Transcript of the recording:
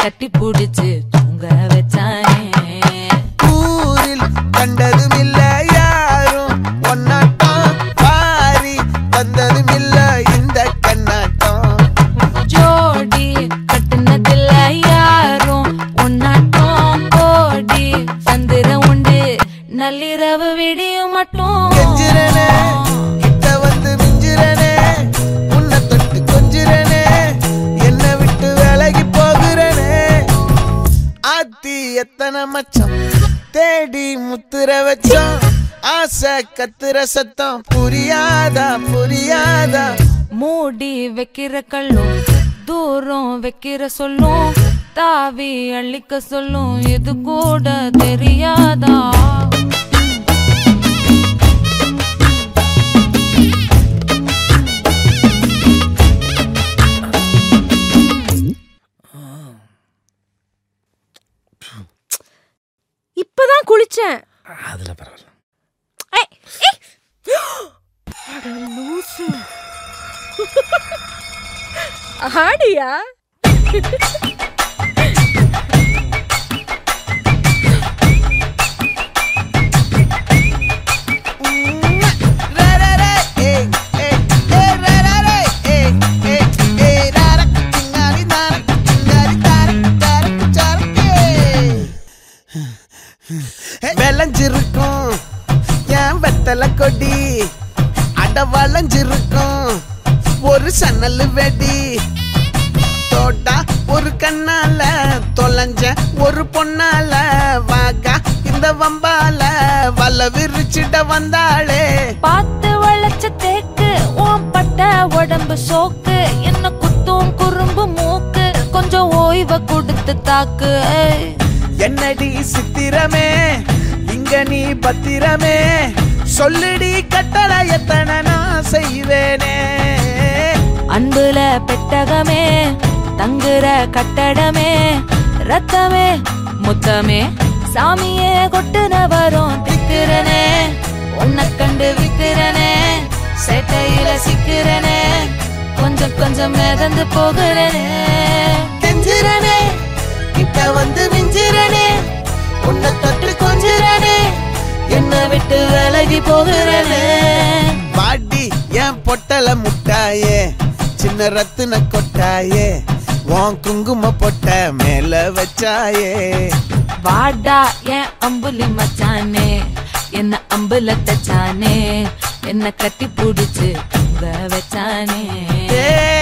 கட்டி புடிச்சு தூங்க வச்சானே ஊரில் கண்டதும் இல்ல யாரும் ஒன்னாட்டம் பாரி வந்ததும் இல்ல இந்த கண்ணாட்டம் ஜோடி கட்டுனதில்ல யாரும் உன்னாட்டம் கோடி சந்திர உண்டு நள்ளிரவு விடியும் மட்டும் கெஞ்சிரனே கிட்ட வந்து மிஞ்சிரனே உன்னை தொட்டு கொஞ்சிரனே என்னை விட்டு விலகி போகிறனே ஆத்தி எத்தனை மச்சம் தேடி முத்துற வச்சோம் ஆசை கத்துற சத்தம் புரியாதா புரியாதா மூடி வைக்கிற கல்லும் தூரம் வைக்கிற சொல்லும் தாவி அள்ளிக்க சொல்லும் இது கூட தெரியாதா இப்பதான் குளிச்சேன் அதுல பரவாயில்ல ஏய், ஏய். அட லூசு. ஆடியா விளைஞ்சிருக்கும் என் வெத்தலை கொடி அட வளைஞ்சிருக்கும் ஒரு சன்னல் வெடி தோட்டா ஒரு கண்ணால தொலைஞ்ச ஒரு பொண்ணால வாகா இந்த வம்பால வல விரிச்சிட வந்தாளே பார்த்து வளைச்ச தேக்கு உன் பட்ட உடம்பு சோக்கு என்ன குத்தும் குறும்பு மூக்கு கொஞ்சம் ஓய்வை கொடுத்து தாக்கு ஏய். என்னடி சித்திரமே இங்க நீ பத்திரமே சொல்லுடி கட்டளை எத்தனை நான் செய்வேனே அன்புல பெட்டகமே தங்குற கட்டடமே ரத்தமே முத்தமே சாமியே கொட்டுன வரும் திக்கிறனே உன்னை கண்டு விக்கிறனே சேட்டையில சிக்கிறனே கொஞ்சம் கொஞ்சம் மிதந்து போகிறனே கெஞ்சிரனே கிட்ட வந்து மிஞ்சிரனே உன்னை தொட்டு கொஞ்சிரனே என்னை விட்டு விலகி போகிறனே பாடி என் பொட்டல முட்டாயே சின்ன ரத்தின கொட்டாயே உன் குங்கும பொட்ட மேல வச்சாயே வாடா என் அம்புலி மச்சானே என்ன அம்புல தச்சானே என்ன கட்டி புடிச்சு தூங்க வச்சானே ஏ